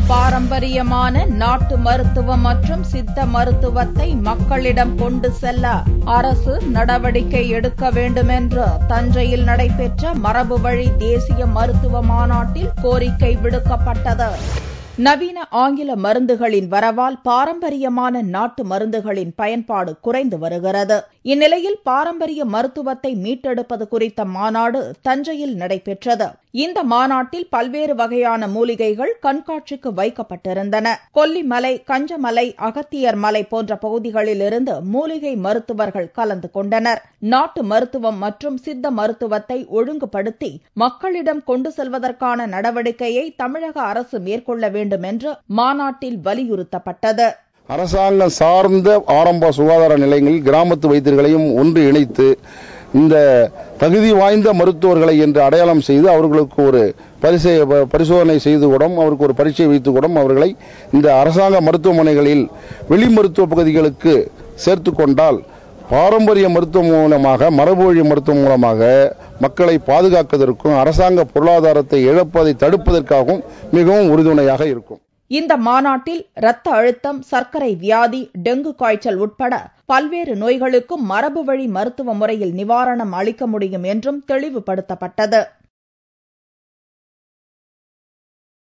பாரம்பரியமான நாட்டு மருத்துவம் மற்றும் சித்த மருத்துவத்தை மக்களிடம் கொண்டு செல்ல அரசு நடவடிக்கை எடுக்க வேண்டுமென்று தஞ்சையில் நடைபெற்ற மரபுவழி தேசிய மருத்துவ மாநாட்டில் கோரிக்கை விடுக்கப்பட்டது நவீன ஆங்கில மருந்துகளின் வரவால் பாரம்பரியமான நாட்டு மருந்துகளின் பயன்பாடு குறைந்து வருகிறது இந்நிலையில் பாரம்பரிய மருத்துவத்தை மீட்டெடுப்பது குறித்த மாநாடு தஞ்சையில் நடைபெற்றது இந்த மாநாட்டில் பல்வேறு வகையான மூலிகைகள் கண்காட்சிக்கு வைக்கப்பட்டிருந்தன கொல்லிமலை கஞ்சமலை அகத்தியர் மலை போன்ற பகுதிகளில் இருந்து மூலிகை மருத்துவர்கள் கலந்து கொண்டனர் நாட்டு மருத்துவம் மற்றும் சித்த மருத்துவத்தை ஒழுங்குபடுத்தி மக்களிடம் கொண்டு செல்வதற்கான நடவடிக்கையை தமிழக அரசு மேற்கொள்ள வேண்டும் என்று மாநாட்டில் வலியுறுத்தப்பட்டது அரசாங்கம் சார்ந்த ஆரம்ப சுகாதார நிலையங்களில் கிராமத்து வைத்தியர்களையும் ஒன்று இணைத்து இந்த தகுதி வாய்ந்த மருத்துவர்களை என்று அடையாளம் செய்து அவர்களுக்கு ஒரு பரிசை பரிசோதனை செய்து கூட அவருக்கு ஒரு பரீட்சை வைத்து கூட அவர்களை இந்த அரசாங்க மருத்துவமனைகளில் வெளி மருத்துவ பகுதிகளுக்கு சேர்த்து கொண்டால் பாரம்பரிய மருத்துவம் மூலமாக மரபுவழி மருத்துவம் மூலமாக மக்களை பாதுகாப்பதற்கும் அரசாங்க பொருளாதாரத்தை இழப்பதை தடுப்பதற்காகவும் மிகவும் உறுதுணையாக இருக்கும் இந்த மாநாட்டில் இரத்த அழுத்தம் சர்க்கரை வியாதி டெங்கு காய்ச்சல் உட்பட பல்வேறு நோய்களுக்கும் மரபு வழி மருத்துவ முறையில் நிவாரணம் அளிக்க முடியும் என்றும் தெளிவுபடுத்தப்பட்டது